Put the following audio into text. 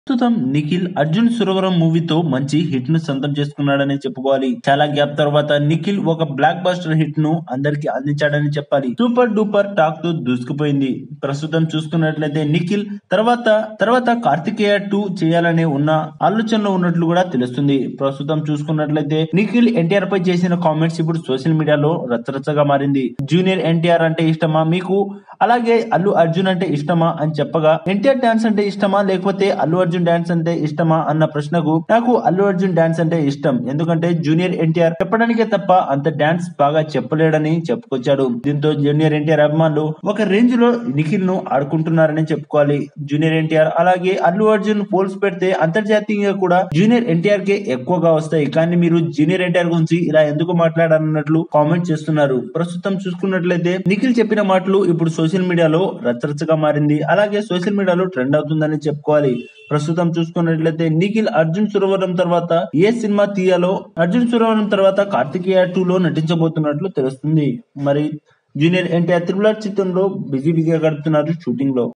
ప్రస్తుతం నిఖిల్ అర్జున్ సురవరం మూవీతో మంచి హిట్ ను సొంతం చేసుకున్నాడని చెప్పుకోవాలి చాలా గ్యాప్ తర్వాత నిఖిల్ ఒక బ్లాక్ బస్టర్ హిట్ ను అందరికి అందించాడని చెప్పాలి సూపర్ డూపర్ టాక్ తో దూసుకుపోయింది ప్రస్తుతం చూసుకున్నట్లయితే నిఖిల్ తర్వాత తర్వాత కార్తికేయ టూ చేయాలనే ఉన్న ఆలోచనలో ఉన్నట్లు కూడా తెలుస్తుంది ప్రస్తుతం చూసుకున్నట్లయితే నిఖిల్ ఎన్టీఆర్ పై చేసిన కామెంట్స్ ఇప్పుడు సోషల్ మీడియాలో రచ్చరచ్చగా మారింది జూనియర్ ఎన్టీఆర్ అంటే ఇష్టమా మీకు అలాగే అల్లు అర్జున్ అంటే ఇష్టమా అని చెప్పగా ఎన్టీఆర్ డాన్స్ అంటే ఇష్టమా లేకపోతే అల్లు అర్జున్ డాన్స్ అంటే ఇష్టమా అన్న ప్రశ్నకు నాకు అల్లు అర్జున్ డాన్స్ అంటే ఇష్టం ఎందుకంటే జూనియర్ ఎన్టీఆర్ చెప్పడానికే తప్ప అంత డాన్స్ బాగా చెప్పలేడని చెప్పుకొచ్చాడు దీంతో జూనియర్ ఎన్టీఆర్ అభిమానులు ఒక రేంజ్ లో నిఖిల్ ను ఆడుకుంటున్నారని చెప్పుకోవాలి జూనియర్ ఎన్టీఆర్ అలాగే అల్లు అర్జున్ పోల్స్ పెడితే అంతర్జాతీయంగా కూడా జూనియర్ ఎన్టీఆర్ కే ఎక్కువగా వస్తాయి కానీ మీరు జూనియర్ ఎన్టీఆర్ గురించి ఇలా ఎందుకు మాట్లాడాలన్నట్లు కామెంట్ చేస్తున్నారు ప్రస్తుతం చూసుకున్నట్లయితే నిఖిల్ చెప్పిన మాటలు ఇప్పుడు సోషల్ మీడియాలో రచ్చరచ్చగా మారింది అలాగే సోషల్ మీడియాలో ట్రెండ్ అవుతుందని చెప్పుకోవాలి ప్రస్తుతం చూసుకున్నట్లయితే నిఖిల్ అర్జున్ సురవరం తర్వాత ఏ సినిమా తీయాలో అర్జున్ సురవరం తర్వాత కార్తికేయ టూ లో నటించబోతున్నట్లు తెలుస్తుంది మరి జూనియర్ ఎన్టీఆర్ త్రిబుల్ ఆర్ చిత్రంలో బిజీ బిజీగా గడుపుతున్నారు షూటింగ్ లో